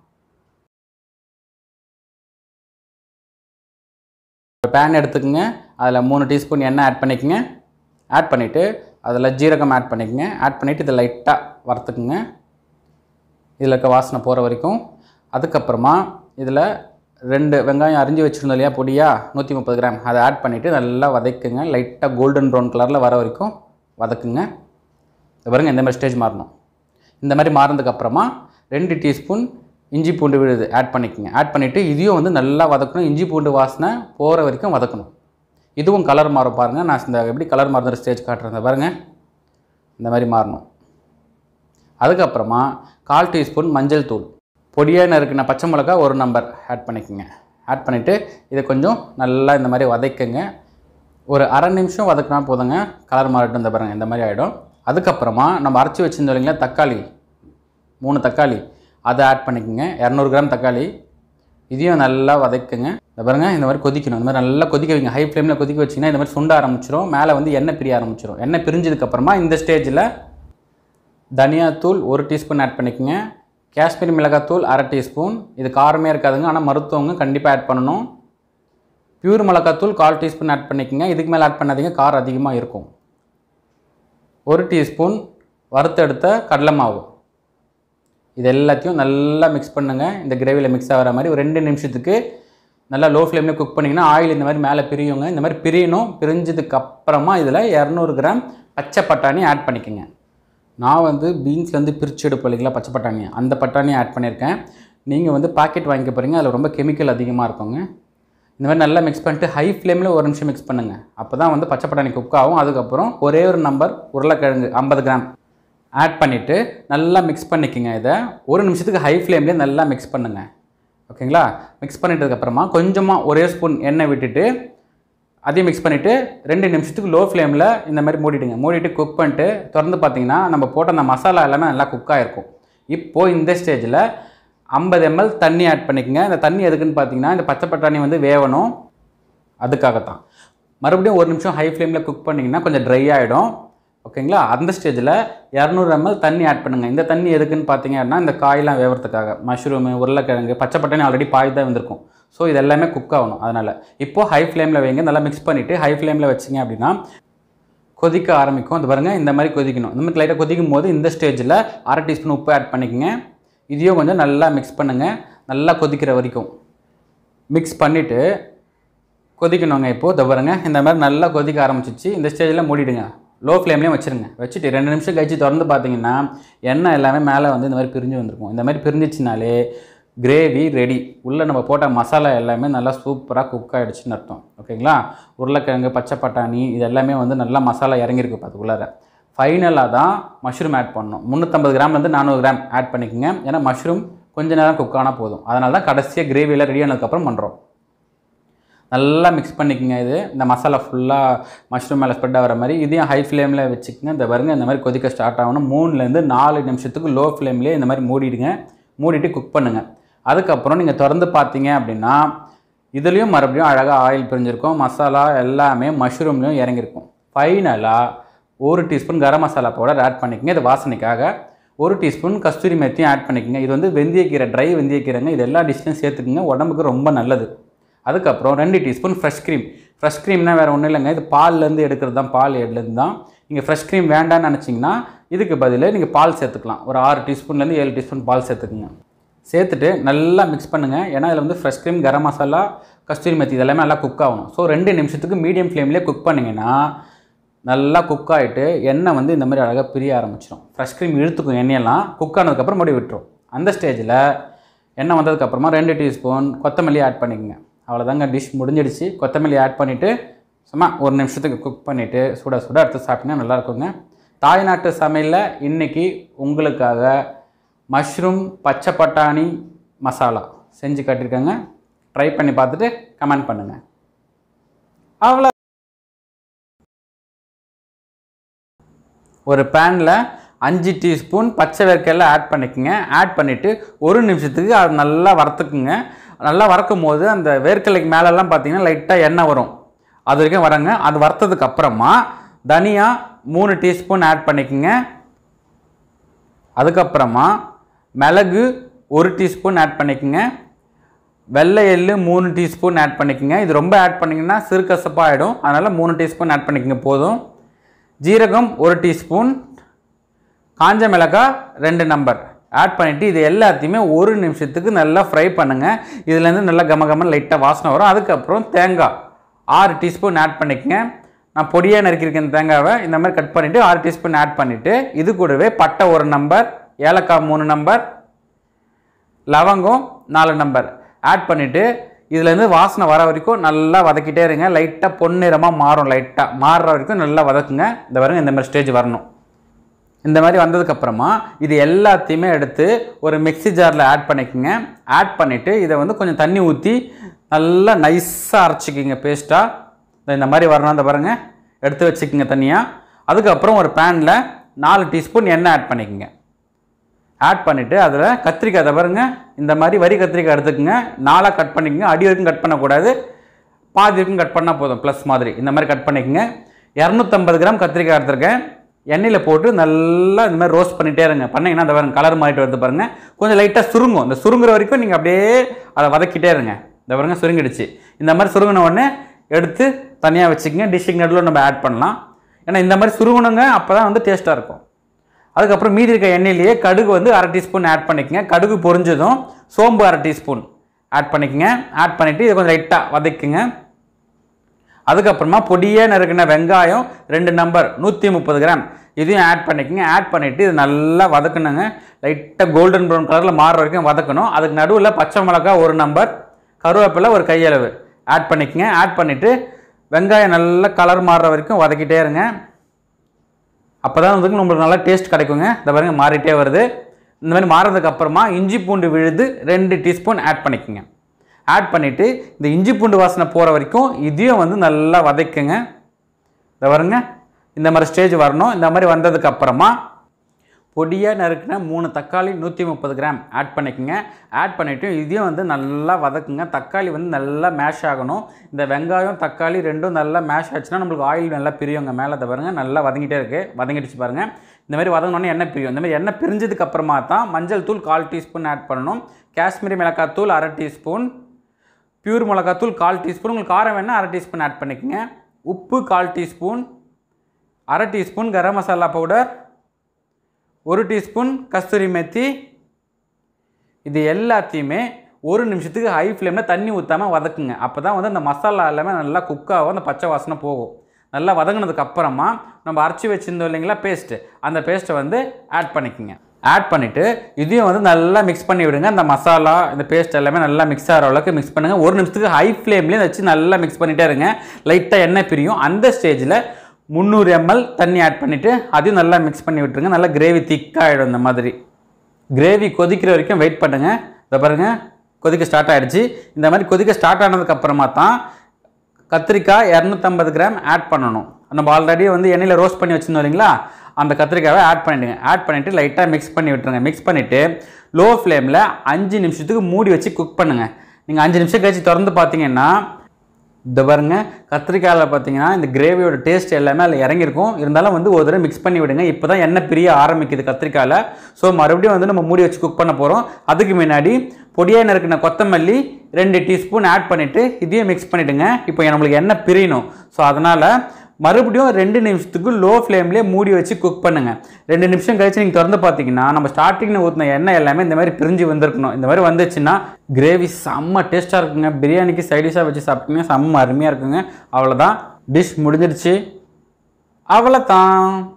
பேன் எடுத்துக்கோங்க அதில் மூணு டீஸ்பூன் எண்ணெய் ஆட் பண்ணிக்கோங்க ஆட் பண்ணிவிட்டு அதில் ஜீரகம் ஆட் பண்ணிக்கோங்க ஆட் பண்ணிவிட்டு இதை லைட்டாக வறுத்துக்குங்க இதில் இருக்க வாசனை போகிற வரைக்கும் அதுக்கப்புறமா இதில் ரெண்டு வெங்காயம் அரிஞ்சு வச்சுருந்தோம் இல்லையா பொடியா நூற்றி முப்பது கிராம் அதை ஆட் பண்ணிவிட்டு நல்லா வதக்குங்க லைட்டாக கோல்டன் ப்ரௌன் கலரில் வர வரைக்கும் வதக்குங்க இது பாருங்க இந்த மாதிரி ஸ்டேஜ் மாறணும் இந்த மாதிரி மாறினதுக்கப்புறமா ரெண்டு டீஸ்பூன் இஞ்சி பூண்டு விழுது ஆட் பண்ணிக்கோங்க ஆட் பண்ணிவிட்டு இதையும் வந்து நல்லா வதக்கணும் இஞ்சி பூண்டு வாசனை போகிற வரைக்கும் வதக்கணும் இதுவும் கலர் மாறும் பாருங்கள் நான் இந்த எப்படி கலர் மாறுற ஸ்டேஜ் காட்டுறேன் இந்த பாருங்கள் இந்த மாதிரி மாறணும் அதுக்கப்புறமா கால் டீஸ்பூன் மஞ்சள் தூள் பொடியாக நறுக்கின பச்சை மிளகா ஒரு நம்பர் ஆட் பண்ணிக்கோங்க ஆட் பண்ணிவிட்டு இதை கொஞ்சம் நல்லா இந்த மாதிரி வதக்குங்க ஒரு அரை நிமிஷம் வதக்கினா போதுங்க கலர் மாறட்டும் இந்த பாருங்கள் இந்த மாதிரி ஆகிடும் அதுக்கப்புறமா நம்ம அரைச்சி வச்சுருந்தோம் இல்லைங்களா தக்காளி மூணு தக்காளி அதை ஆட் பண்ணிக்கோங்க இரநூறு கிராம் தக்காளி இதையும் நல்லா வதக்குங்க இந்த பாருங்க இந்த மாதிரி கொதிக்கணும் இந்த மாதிரி நல்லா கொதிக்க வைங்க ஹை ஃப்ளேமில் கொதிக்க வச்சிங்கன்னா இந்த மாதிரி சுண்ட ஆரம்பிச்சிரும் மேலே வந்து எண்ணெய் பிரிய ஆரம்பிச்சிரும் எண்ணெய் பிரிஞ்சதுக்கப்புறமா இந்த ஸ்டேஜில் தனியாத்தூள் ஒரு டீஸ்பூன் ஆட் பண்ணிக்கோங்க காஷ்மீரி மிளகாத்தூள் அரை டீஸ்பூன் இது காரமே இருக்காதுங்க ஆனால் மருத்துவங்க கண்டிப்பாக ஆட் பண்ணணும் பியூர் மிளகாத்தூள் கால் டீஸ்பூன் ஆட் பண்ணிக்கோங்க இதுக்கு மேலே ஆட் பண்ணாதீங்க காரம் அதிகமாக இருக்கும் ஒரு டீஸ்பூன் வறுத்தெடுத்த கடலை மாவு இது எல்லாத்தையும் நல்லா மிக்ஸ் பண்ணுங்கள் இந்த கிரேவியில் மிக்ஸ் ஆகிற மாதிரி ஒரு ரெண்டு நிமிஷத்துக்கு நல்லா லோ ஃப்ளேமில் குக் பண்ணிங்கன்னா ஆயில் இந்த மாதிரி மேலே பிரியுங்க இந்த மாதிரி பிரியணும் பிரிஞ்சதுக்கு அப்புறமா இதில் இரநூறு கிராம் பச்சை பட்டாணி ஆட் பண்ணிக்கோங்க நான் வந்து பீன்ஸ்லேருந்து பிரித்து எடுப்போம் இல்லைங்களா பச்சை பட்டாணி அந்த பட்டாணியை ஆட் பண்ணியிருக்கேன் நீங்கள் வந்து பாக்கெட் வாங்கிக்க போகிறீங்க அதில் ரொம்ப கெமிக்கல் அதிகமாக இருக்குங்க இந்த மாதிரி நல்லா மிக்ஸ் பண்ணிட்டு ஹை ஃப்ளேமில் ஒரு நிமிஷம் மிக்ஸ் பண்ணுங்கள் அப்போ தான் வந்து பச்சை பட்டாணி குக் ஆகும் அதுக்கப்புறம் ஒரே ஒரு நம்பர் உருளைக்கிழங்கு ஐம்பது கிராம் ஆட் பண்ணிவிட்டு நல்லா மிக்ஸ் பண்ணிக்கோங்க இதை ஒரு நிமிஷத்துக்கு ஹை ஃப்ளேம்லேயே நல்லா மிக்ஸ் பண்ணுங்கள் ஓகேங்களா மிக்ஸ் பண்ணிட்டதுக்கப்புறமா கொஞ்சமாக ஒரே ஸ்பூன் எண்ணெய் விட்டுட்டு அதையும் மிக்ஸ் பண்ணிவிட்டு ரெண்டு நிமிஷத்துக்கு லோ ஃப்ளேமில் இந்த மாதிரி மூடிடுங்க மூடிட்டு குக் பண்ணிட்டு திறந்து பார்த்தீங்கன்னா நம்ம போட்ட அந்த மசாலா எல்லாமே நல்லா குக் ஆகிருக்கும் இப்போது இந்த ஸ்டேஜில் ஐம்பது எம்எல் தண்ணி ஆட் பண்ணிக்கோங்க இந்த தண்ணி எதுக்குன்னு பார்த்தீங்கன்னா இந்த பச்சை பட்டாணி வந்து வேவணும் அதுக்காகத்தான் மறுபடியும் ஒரு நிமிஷம் ஹை ஃப்ளேமில் குக் பண்ணிங்கன்னா கொஞ்சம் ட்ரை ஆகிடும் ஓகேங்களா அந்த ஸ்டேஜில் இரநூறு எம்எல் தண்ணி ஆட் பண்ணுங்கள் இந்த தண்ணி எதுக்குன்னு பார்த்தீங்க அப்படின்னா இந்த காயெல்லாம் வேவறதுக்காக மஷ்ரூமு உருளைக்கிழங்கு பச்சை பட்டாணி ஆல்ரெடி பாய் தான் வந்திருக்கும் ஸோ இது எல்லாமே குக் ஆகணும் அதனால் இப்போது ஹை ஃப்ளேமில் வைங்க நல்லா மிக்ஸ் பண்ணிவிட்டு ஹை ஃப்ளேமில் வச்சிங்க அப்படின்னா கொதிக்க ஆரம்பிக்கும் அது பாருங்கள் இந்த மாதிரி கொதிக்கணும் இந்த மாதிரி லைட்டாக கொதிக்கும் போது இந்த ஸ்டேஜில் அரை டீஸ்பூன் உப்பு ஆட் பண்ணிக்கோங்க இதையும் கொஞ்சம் நல்லா மிக்ஸ் பண்ணுங்கள் நல்லா கொதிக்கிற வரைக்கும் மிக்ஸ் பண்ணிவிட்டு கொதிக்கணுங்க இப்போது இதை பாருங்க இந்த மாதிரி நல்லா கொதிக்க ஆரம்பிச்சிச்சு இந்த ஸ்டேஜில் மூடிடுங்க லோ ஃப்ளேம்லேயும் வச்சுருங்க வச்சுட்டு ரெண்டு நிமிஷம் கழிச்சு திறந்து பார்த்தீங்கன்னா எண்ணெய் எல்லாமே மேலே வந்து இந்த மாதிரி பிரிஞ்சு வந்திருக்கும் இந்த மாதிரி பிரிஞ்சிச்சுனாலே கிரேவி ரெடி உள்ளே நம்ம போட்ட மசாலா எல்லாமே நல்லா சூப்பராக குக் ஆகிடுச்சுன்னு அர்த்தம் ஓகேங்களா உருளைக்கிழங்கு பச்சை பட்டாணி இது எல்லாமே வந்து நல்லா மசாலா இறங்கியிருக்கு பார்த்துக்குள்ளார ஃபைனலாக தான் மஷ்ரூம் ஆட் பண்ணணும் முந்நூற்றம்பது கிராம்லேருந்து நானூறு கிராம் ஆட் பண்ணிக்கோங்க ஏன்னா மஷ்ரூம் கொஞ்ச நேரம் குக் ஆனால் போதும் அதனால தான் கடைசியாக கிரேவியில் ரெடி ஆனதுக்கப்புறம் பண்ணுறோம் நல்லா மிக்ஸ் பண்ணிக்கோங்க இது இந்த மசாலா ஃபுல்லாக மஷ்ரூம் மேலே ஸ்ப்ரெட் ஆகிற மாதிரி இதையும் ஹை ஃப்ளேமில் வச்சுக்கோங்க இந்த பாருங்க இந்த மாதிரி கொதிக்க ஸ்டார்ட் ஆகணும் மூணுலேருந்து நாலு நிமிஷத்துக்கு லோ ஃப்ளேம்லேயே இந்த மாதிரி மூடிடுங்க மூடிட்டு குக் பண்ணுங்கள் அதுக்கப்புறம் நீங்கள் திறந்து பார்த்தீங்க அப்படின்னா இதுலேயும் மறுபடியும் அழகாக ஆயில் பிரிஞ்சிருக்கும் மசாலா எல்லாமே மஷ்ரூம்லேயும் இறங்கியிருக்கும் ஃபைனலாக ஒரு teaspoon garam masala powder add பண்ணிக்கங்க இது வாசனைக்காக ஒரு டீஸ்பூன் கஸ்தூரி மெத்தியும் ஆட் பண்ணிக்கங்க இது வந்து வெந்தயக்கீரை ட்ரை வெந்தயக்கீரைங்க இது எல்லா டிஷ்ஷையும் சேர்த்துக்குங்க உடம்புக்கு ரொம்ப நல்லது அதுக்கப்புறம் ரெண்டு டீஸ்பூன் ஃப்ரெஷ் க்ரீம் ஃப்ரெஷ் க்ரீம்னா வேறு ஒன்றும் இல்லைங்க இது பால்லேருந்து எடுக்கிறது தான் பால் எட்லேருந்து தான் நீங்கள் ஃப்ரெஷ் க்ரீம் வேண்டாம்னு நினச்சிங்கன்னா இதுக்கு பதில் நீங்கள் பால் சேர்த்துக்கலாம் ஒரு ஆறு டீஸ்பூன்லேருந்து ஏழு டீஸ்பூன் பால் சேர்த்துக்குங்க சேர்த்துட்டு நல்லா மிக்ஸ் பண்ணுங்கள் ஏன்னா இதில் வந்து ஃப்ரெஷ் க்ரீம் கரம் மசாலா கஸ்தூரி மெத்தி இதெல்லாமே நல்லா குக் ஆகணும் ஸோ ரெண்டு நிமிஷத்துக்கு மீடியம் ஃப்ளேம்லேயே குக் பண்ணிங்கன்னா நல்லா குக் ஆகிட்டு எண்ணெய் வந்து இந்த மாதிரி அழகாக பிரிய ஆரம்பிச்சிடும் ஃப்ரெஷ் க்ரீம் இழுத்துக்கும் எண்ணெயெல்லாம் குக் ஆனதுக்கப்புறம் மறுபடியும் விட்டுரும் அந்த ஸ்டேஜில் எண்ணெய் வந்ததுக்கப்புறமா ரெண்டு டீஸ்பூன் கொத்தமல்லி ஆட் பண்ணிக்கோங்க அவ்வளோதாங்க டிஷ் முடிஞ்சிடுச்சு கொத்தமல்லி ஆட் பண்ணிவிட்டு சும்மா ஒரு நிமிஷத்துக்கு குக் பண்ணிவிட்டு சுட சுட எடுத்து சாப்பிட்டீங்கன்னா நல்லா இருக்குங்க தாய்நாட்டு சமையலில் இன்றைக்கி உங்களுக்காக மஷ்ரூம் பச்சை பட்டாணி மசாலா செஞ்சு காட்டியிருக்காங்க ட்ரை பண்ணி பார்த்துட்டு கமெண்ட் பண்ணுங்கள் அவ்வளோ ஒரு பேனில் அஞ்சு டீஸ்பூன் பச்சை வேர்க்கடலை ஆட் பண்ணிக்கோங்க ஆட் பண்ணிவிட்டு ஒரு நிமிஷத்துக்கு அது நல்லா வறுத்துக்குங்க நல்லா வறுக்கும் போது அந்த வேர்க்கடலைக்கு மேலெல்லாம் பார்த்தீங்கன்னா லைட்டாக எண்ணெய் வரும் அது வரைக்கும் வரங்க அது வறுத்ததுக்கு அப்புறமா தனியா மூணு டீஸ்பூன் ஆட் பண்ணிக்கோங்க அதுக்கப்புறமா மிளகு ஒரு டீஸ்பூன் ஆட் பண்ணிக்கோங்க வெள்ளை எள்ளு மூணு டீஸ்பூன் ஆட் பண்ணிக்கோங்க இது ரொம்ப ஆட் பண்ணிங்கன்னா சிறுகசப்பாக ஆகிடும் அதனால் மூணு டீஸ்பூன் ஆட் பண்ணிக்கோங்க போதும் ஜீரகம் ஒரு டீஸ்பூன் காஞ்ச மிளகாய் ரெண்டு நம்பர் ஆட் பண்ணிவிட்டு இது எல்லாத்தையுமே ஒரு நிமிஷத்துக்கு நல்லா ஃப்ரை பண்ணுங்கள் இதுலேருந்து நல்லா கம கம லைட்டாக வாசனை வரும் அதுக்கப்புறம் தேங்காய் ஆறு டீஸ்பூன் ஆட் பண்ணிக்கங்க நான் பொடியாக நறுக்கியிருக்கேன் தேங்காவை இந்த மாதிரி கட் பண்ணிவிட்டு ஆறு டீஸ்பூன் ஆட் பண்ணிவிட்டு இது கூடவே பட்டை ஒரு நம்பர் ஏலக்காய் மூணு நம்பர் லவங்கம் நாலு நம்பர் ஆட் பண்ணிவிட்டு இதுலேருந்து வாசனை வர வரைக்கும் நல்லா வதக்கிட்டே இருங்க லைட்டாக பொன்னிறமாக மாறும் லைட்டாக மாறுற வரைக்கும் நல்லா வதக்குங்க இந்த பாருங்க இந்த மாதிரி ஸ்டேஜ் வரணும் இந்த மாதிரி வந்ததுக்கப்புறமா இது எல்லாத்தையுமே எடுத்து ஒரு மிக்ஸி ஜாரில் ஆட் பண்ணிக்கோங்க ஆட் பண்ணிவிட்டு இதை வந்து கொஞ்சம் தண்ணி ஊற்றி நல்லா நைஸாக அரைச்சிக்கிங்க பேஸ்ட்டாக இந்த மாதிரி வரணும் இந்த பாருங்கள் எடுத்து வச்சுக்கோங்க தனியாக அதுக்கப்புறம் ஒரு பேனில் நாலு டீஸ்பூன் எண்ணெய் ஆட் பண்ணிக்கோங்க ஆட் பண்ணிவிட்டு அதில் கத்திரிக்காய் அதை பாருங்க இந்த மாதிரி வரி கத்திரிக்காய் எடுத்துக்கோங்க நாலாக கட் பண்ணிக்கோங்க அடி வரைக்கும் கட் பண்ணக்கூடாது பாதி வரைக்கும் கட் பண்ணால் போதும் ப்ளஸ் மாதிரி இந்த மாதிரி கட் பண்ணிக்கோங்க இரநூத்தம்பது கிராம் கத்திரிக்காய் எடுத்திருக்கேன் எண்ணெயில் போட்டு நல்லா இந்த மாதிரி ரோஸ்ட் பண்ணிகிட்டே இருங்க பண்ணிங்கன்னா அந்த பாருங்க கலர் மாறிட்டு வருது பாருங்கள் கொஞ்சம் லைட்டாக சுருங்கும் இந்த சுருங்குற வரைக்கும் நீங்கள் அப்படியே அதை வதக்கிட்டே இருங்க இந்த பாருங்க சுருங்கிடுச்சு இந்த மாதிரி சுருங்கின உடனே எடுத்து தனியாக வச்சுக்கோங்க டிஷ்ஷுக்கு நடுவில் நம்ம ஆட் பண்ணலாம் ஏன்னா இந்த மாதிரி சுருங்கணுங்க அப்போ தான் வந்து டேஸ்ட்டாக இருக்கும் அதுக்கப்புறம் மீதி இருக்க எண்ணெயிலேயே கடுகு வந்து அரை டீஸ்பூன் ஆட் பண்ணிக்கங்க கடுகு பொரிஞ்சதும் சோம்பு அரை டீஸ்பூன் ஆட் பண்ணிக்கங்க ஆட் பண்ணிவிட்டு இதை கொஞ்சம் லைட்டாக வதக்குங்க அதுக்கப்புறமா பொடியாக நறுக்கின வெங்காயம் ரெண்டு நம்பர் நூற்றி முப்பது கிராம் இதையும் ஆட் பண்ணிக்கங்க ஆட் பண்ணிவிட்டு இது நல்லா வதக்கணுங்க லைட்டாக கோல்டன் ப்ரௌன் கலரில் மாறுற வரைக்கும் வதக்கணும் அதுக்கு நடுவில் பச்சை மிளகாய் ஒரு நம்பர் கருவேப்பிலை ஒரு கையளவு ஆட் பண்ணிக்கங்க ஆட் பண்ணிவிட்டு வெங்காயம் நல்லா கலர் மாறுற வரைக்கும் வதக்கிட்டே இருங்க அப்போ தான் வந்து நம்மளுக்கு நல்லா டேஸ்ட் கிடைக்குங்க இந்த பாருங்க மாறிட்டே வருது இந்த மாதிரி மாறினதுக்கு அப்புறமா இஞ்சி பூண்டு விழுது ரெண்டு டீஸ்பூன் ஆட் பண்ணிக்கோங்க ஆட் பண்ணிவிட்டு இந்த இஞ்சி பூண்டு வாசனை போகிற வரைக்கும் இதையும் வந்து நல்லா வதக்குங்க இந்த பாருங்க இந்த மாதிரி ஸ்டேஜ் வரணும் இந்த மாதிரி வந்ததுக்கு அப்புறமா பொடியாக நறுக்கின மூணு தக்காளி நூற்றி முப்பது கிராம் ஆட் பண்ணிக்கோங்க ஆட் பண்ணிவிட்டு இதையும் வந்து நல்லா வதக்குங்க தக்காளி வந்து நல்லா மேஷ் ஆகணும் இந்த வெங்காயம் தக்காளி ரெண்டும் நல்லா மேஷ் ஆச்சுன்னா நம்மளுக்கு ஆயில் நல்லா பிரியுங்க மேலே அதை பாருங்க நல்லா வதங்கிட்டே இருக்குது வதங்கிடுச்சு பாருங்கள் இந்த மாதிரி வதங்கினோடனே எண்ணெய் பிரியும் இந்த மாதிரி எண்ணெய் பிரிஞ்சதுக்கு அப்புறமா தான் மஞ்சள் தூள் கால் டீஸ்பூன் ஆட் பண்ணணும் காஷ்மீரி மிளகாய் தூள் அரை டீஸ்பூன் பியூர் மிளகாத்தூள் கால் டீஸ்பூன் உங்களுக்கு காரம் வேணால் அரை டீஸ்பூன் ஆட் பண்ணிக்கோங்க உப்பு கால் டீஸ்பூன் அரை டீஸ்பூன் கரம் மசாலா பவுடர் ஒரு டீஸ்பூன் கஸ்தூரி மெத்தி இது எல்லாத்தையுமே ஒரு நிமிஷத்துக்கு ஹை ஃப்ளேமில் தண்ணி ஊற்றாமல் வதக்குங்க அப்போ தான் வந்து அந்த மசாலா எல்லாமே நல்லா குக் ஆகும் அந்த பச்சை வாசனை போகும் நல்லா வதங்கினதுக்கு அப்புறமா நம்ம அரைச்சி வச்சுருந்தோம் இல்லைங்களா பேஸ்ட்டு அந்த பேஸ்ட்டை வந்து ஆட் பண்ணிக்கோங்க ஆட் பண்ணிவிட்டு இதையும் வந்து நல்லா மிக்ஸ் பண்ணி விடுங்க அந்த மசாலா இந்த பேஸ்ட் எல்லாமே நல்லா மிக்ஸ் ஆகிற அளவுக்கு மிக்ஸ் பண்ணுங்கள் ஒரு நிமிஷத்துக்கு ஹை ஃப்ளேம்லேயே வச்சு நல்லா மிக்ஸ் பண்ணிகிட்டே இருங்க லைட்டாக எண்ணெய் பிரியும் அந்த ஸ்டேஜில் முந்நூறு எம்எல் தண்ணி ஆட் பண்ணிவிட்டு அதையும் நல்லா மிக்ஸ் பண்ணி விட்டுருங்க நல்லா கிரேவி திக்காகிடும் இந்த மாதிரி கிரேவி கொதிக்கிற வரைக்கும் வெயிட் பண்ணுங்கள் இதை பாருங்கள் கொதிக்க ஸ்டார்ட் ஆகிடுச்சு இந்த மாதிரி கொதிக்க ஸ்டார்ட் ஆனதுக்கு அப்புறமா தான் கத்திரிக்காய் இரநூத்தம்பது கிராம் ஆட் பண்ணணும் நம்ம ஆல்ரெடி வந்து எண்ணெயில் ரோஸ்ட் பண்ணி வச்சுருந்தோம் இல்லைங்களா அந்த கத்திரிக்காவை ஆட் பண்ணிவிடுங்க ஆட் பண்ணிவிட்டு லைட்டாக மிக்ஸ் பண்ணி விட்டுருங்க மிக்ஸ் பண்ணிவிட்டு லோ ஃப்ளேமில் அஞ்சு நிமிஷத்துக்கு மூடி வச்சு குக் பண்ணுங்கள் நீங்கள் அஞ்சு நிமிஷம் கழிச்சு திறந்து பார்த்தீங்கன்னா இந்த பாருங்க கத்திரிக்காயில் பார்த்தீங்கன்னா இந்த கிரேவியோட டேஸ்ட் எல்லாமே அதில் இறங்கியிருக்கும் இருந்தாலும் வந்து ஒரு தடவை மிக்ஸ் பண்ணி விடுங்க இப்போ தான் எண்ணெய் பிரிய ஆரம்பிக்குது கத்திரிக்காயில் ஸோ மறுபடியும் வந்து நம்ம மூடி வச்சு குக் பண்ண போகிறோம் அதுக்கு முன்னாடி பொடியாக நறுக்கின கொத்தமல்லி ரெண்டு டீஸ்பூன் ஆட் பண்ணிவிட்டு இதையும் மிக்ஸ் பண்ணிவிடுங்க இப்போ நம்மளுக்கு எண்ணெய் பிரியணும் ஸோ அதனால் மறுபடியும் ரெண்டு நிமிஷத்துக்கு லோ ஃப்ளேம்லேயே மூடி வச்சு குக் பண்ணுங்கள் ரெண்டு நிமிஷம் கழிச்சு நீங்கள் திறந்து பார்த்தீங்கன்னா நம்ம ஸ்டார்டிங்கில் ஊற்றின எண்ணெய் எல்லாமே இந்த மாதிரி பிரிஞ்சு வந்திருக்கணும் இந்த மாதிரி வந்துச்சுன்னா கிரேவி செம்ம டேஸ்ட்டாக இருக்குங்க பிரியாணிக்கு சைடிஷாக வச்சு சாப்பிட்டீங்கன்னா செம்ம அருமையாக இருக்குங்க அவ்வளோதான் டிஷ் முடிஞ்சிருச்சு அவ்வளோதான்